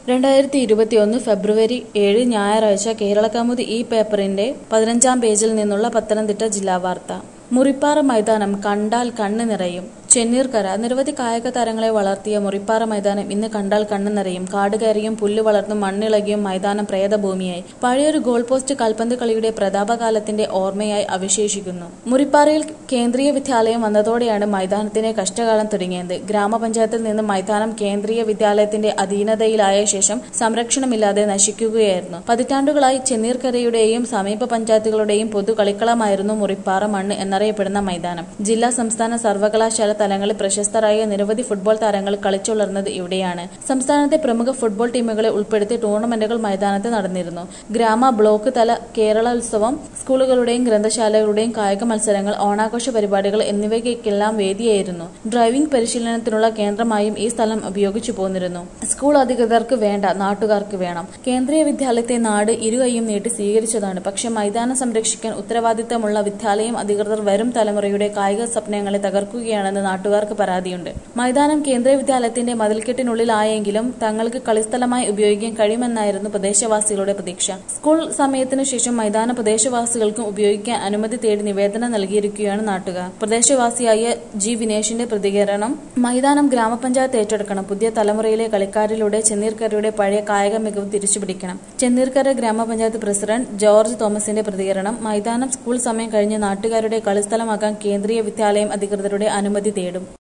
രണ്ടായിരത്തി ഇരുപത്തിയൊന്ന് ഫെബ്രുവരി ഏഴ് ഞായറാഴ്ച കേരളകൗമുദി ഈ പേപ്പറിന്റെ പതിനഞ്ചാം പേജിൽ നിന്നുള്ള പത്തനംതിട്ട ജില്ലാ വാർത്ത മുറിപ്പാറ മൈതാനം കണ്ടാൽ കണ്ണ് നിറയും ചെന്നീർക്കര നിരവധി കായിക താരങ്ങളെ വളർത്തിയ മുറിപ്പാറ മൈതാനം ഇന്ന് കണ്ടാൽ കണ്ണ് നിറയും കാട് കയറിയും പുല്ല് വളർന്നും മണ്ണിളകിയും മൈതാനം പ്രേതഭൂമിയായി പഴയൊരു ഗോൾ പോസ്റ്റ് കാൽപന്ത് കളിയുടെ പ്രതാപകാലത്തിന്റെ ഓർമ്മയായി അവശേഷിക്കുന്നു മുറിപ്പാറയിൽ കേന്ദ്രീയ വിദ്യാലയം വന്നതോടെയാണ് മൈതാനത്തിന്റെ കഷ്ടകാലം തുടങ്ങിയത് ഗ്രാമപഞ്ചായത്തിൽ നിന്ന് മൈതാനം കേന്ദ്രീയ വിദ്യാലയത്തിന്റെ അധീനതയിലായ ശേഷം സംരക്ഷണമില്ലാതെ നശിക്കുകയായിരുന്നു പതിറ്റാണ്ടുകളായി ചെന്നീർക്കരയുടെയും സമീപ പഞ്ചായത്തുകളുടെയും പൊതു കളിക്കളമായിരുന്നു മുറിപ്പാറ മണ്ണ് എന്നറിയപ്പെടുന്ന മൈതാനം ജില്ലാ സംസ്ഥാന സർവകലാശാല തലങ്ങളിൽ പ്രശസ്തരായ നിരവധി ഫുട്ബോൾ താരങ്ങൾ കളിച്ചുളർന്നത് ഇവിടെയാണ് സംസ്ഥാനത്തെ പ്രമുഖ ഫുട്ബോൾ ടീമുകളെ ഉൾപ്പെടുത്തി ടൂർണമെന്റുകൾ മൈതാനത്ത് നടന്നിരുന്നു ഗ്രാമ ബ്ലോക്ക് തല കേരളോത്സവം സ്കൂളുകളുടെയും ഗ്രന്ഥശാലകളുടെയും കായിക മത്സരങ്ങൾ ഓണാഘോഷ പരിപാടികൾ എന്നിവയ്ക്കെല്ലാം വേദിയായിരുന്നു ഡ്രൈവിംഗ് പരിശീലനത്തിനുള്ള കേന്ദ്രമായും ഈ സ്ഥലം ഉപയോഗിച്ചു പോന്നിരുന്നു സ്കൂൾ അധികൃതർക്ക് വേണ്ട നാട്ടുകാർക്ക് വേണം കേന്ദ്രീയ വിദ്യാലയത്തെ നാട് ഇരുകൈയും നീട്ടി സ്വീകരിച്ചതാണ് പക്ഷെ മൈതാനം സംരക്ഷിക്കാൻ ഉത്തരവാദിത്തമുള്ള വിദ്യാലയം അധികൃതർ വരും തലമുറയുടെ കായിക സ്വപ്നങ്ങളെ തകർക്കുകയാണെന്ന് നാട്ടുകാർക്ക് പരാതിയുണ്ട് മൈതാനം കേന്ദ്രീയ വിദ്യാലയത്തിന്റെ മതിൽക്കെട്ടിനുള്ളിലായെങ്കിലും തങ്ങൾക്ക് കളിസ്ഥലമായി ഉപയോഗിക്കാൻ കഴിയുമെന്നായിരുന്നു പ്രദേശവാസികളുടെ പ്രതീക്ഷ സ്കൂൾ സമയത്തിനു ശേഷം മൈതാനം പ്രദേശവാസികൾക്കും ഉപയോഗിക്കാൻ അനുമതി തേടി നിവേദനം നൽകിയിരിക്കുകയാണ് നാട്ടുകാർ പ്രദേശവാസിയായ ജി വിനേഷിന്റെ പ്രതികരണം മൈതാനം ഗ്രാമപഞ്ചായത്ത് ഏറ്റെടുക്കണം പുതിയ തലമുറയിലെ കളിക്കാരിലൂടെ ചെന്നീർക്കരയുടെ പഴയ കായിക മികവ് തിരിച്ചുപിടിക്കണം ചെന്നീർക്കര ഗ്രാമപഞ്ചായത്ത് പ്രസിഡന്റ് ജോർജ് തോമസിന്റെ പ്രതികരണം മൈതാനം സ്കൂൾ സമയം കഴിഞ്ഞ് നാട്ടുകാരുടെ കളിസ്ഥലമാക്കാൻ കേന്ദ്രീയ വിദ്യാലയം അധികൃതരുടെ അനുമതി തേടും